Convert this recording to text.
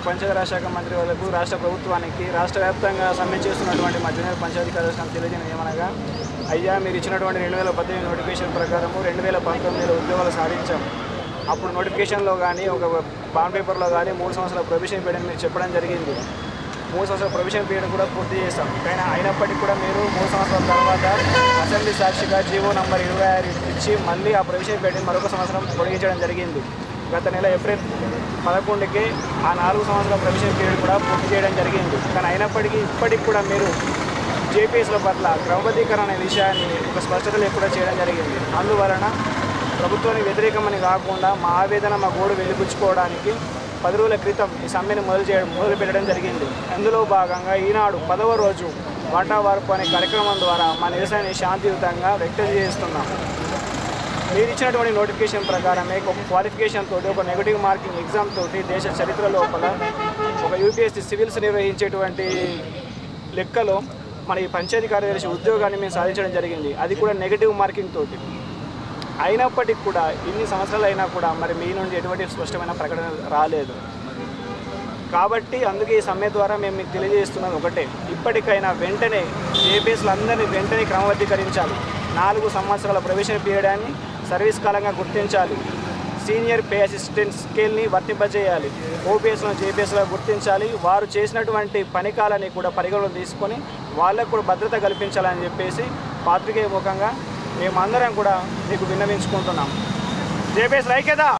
పంచాయతీరాజ్ శాఖ మంత్రి వాళ్ళకు రాష్ట్ర ప్రభుత్వానికి రాష్ట్ర వ్యాప్తంగా సమ్మె చేస్తున్నటువంటి మా జూనియర్ పంచాయతీ కార్యదర్శులకు తెలియజేయడం ఏమనగా అయ్యా మీరు ఇచ్చినటువంటి రెండు వేల పద్దెనిమిది నోటిఫికేషన్ ప్రకారము రెండు వేల పంతొమ్మిదిలో ఉద్యోగాలు సాధించాం అప్పుడు నోటిఫికేషన్లో కానీ ఒక బాండ్ పేపర్లో కానీ మూడు సంవత్సరాల ప్రొవిషన్ పీరియడ్ మీరు చెప్పడం జరిగింది మూడు సంవత్సరాల ప్రొవిషన్ పీరియడ్ కూడా పూర్తి చేస్తాం కానీ అయినప్పటికీ కూడా మీరు మూడు సంవత్సరాల తర్వాత అసెంబ్లీ సాక్షిగా జీవో నంబర్ ఇరవై ఆరు ఇచ్చి మళ్ళీ ఆ ప్రొవిషన్ పీరియడ్ మరొక సంవత్సరం పొడిగించడం జరిగింది గత నెల ఏప్రిల్ పదకొండుకి ఆ నాలుగు సంవత్సరాల ప్రొవిషన్ పీరియడ్ కూడా పూర్తి చేయడం జరిగింది కానీ అయినప్పటికీ ఇప్పటికి కూడా మీరు జేపీఎస్ల పట్ల క్రమబద్ధీకరణ అనే విషయాన్ని ఒక స్పష్టత లేకుండా చేయడం జరిగింది అందువలన ప్రభుత్వానికి వ్యతిరేకమని కాకుండా మా ఆవేదన మా గోడు వెలిపుచ్చుకోవడానికి పది రోజుల క్రితం ఈ సమ్మెను మొదలు చేయడం మొదలు పెట్టడం జరిగింది అందులో భాగంగా ఈనాడు పదవ రోజు వాటా వార్పు అనే కార్యక్రమం ద్వారా మా నిరసనని శాంతియుతంగా వ్యక్తం చేస్తున్నాం మీరు ఇచ్చినటువంటి నోటిఫికేషన్ ప్రకారమే ఒక క్వాలిఫికేషన్ తోటి ఒక నెగటివ్ మార్కింగ్ ఎగ్జామ్ తోటి దేశ చరిత్ర లోపల ఒక యూపీఎస్సీ సివిల్స్ నిర్వహించేటువంటి లెక్కలో మన ఈ పంచాయతీ కార్యదర్శి ఉద్యోగాన్ని మేము సాధించడం జరిగింది అది కూడా నెగటివ్ మార్కింగ్ తోటి అయినప్పటికీ కూడా ఇన్ని సంవత్సరాలు అయినా కూడా మరి మీ నుండి ఎటువంటి స్పష్టమైన ప్రకటన రాలేదు కాబట్టి అందుకే ఈ సమ్మె ద్వారా మేము మీకు తెలియజేస్తున్నది ఒకటే ఇప్పటికైనా వెంటనే జేపీఎస్లు అందరినీ వెంటనే క్రమబద్ధీకరించాలి నాలుగు సంవత్సరాల ప్రవేశన పీరియడాన్ని సర్వీస్ కాలంగా గుర్తించాలి సీనియర్ పే అసిస్టెంట్ స్కేల్ని వర్తింపజేయాలి ఓపీఎస్ను జేపీఎస్గా గుర్తించాలి వారు చేసినటువంటి పనికాలని కూడా పరిగణలో తీసుకొని వాళ్ళకు కూడా భద్రత కల్పించాలని చెప్పేసి పాత్రికేయ ముఖంగా మేమందరం కూడా మీకు విన్నవించుకుంటున్నాం జేపీఎస్ ఐక్యత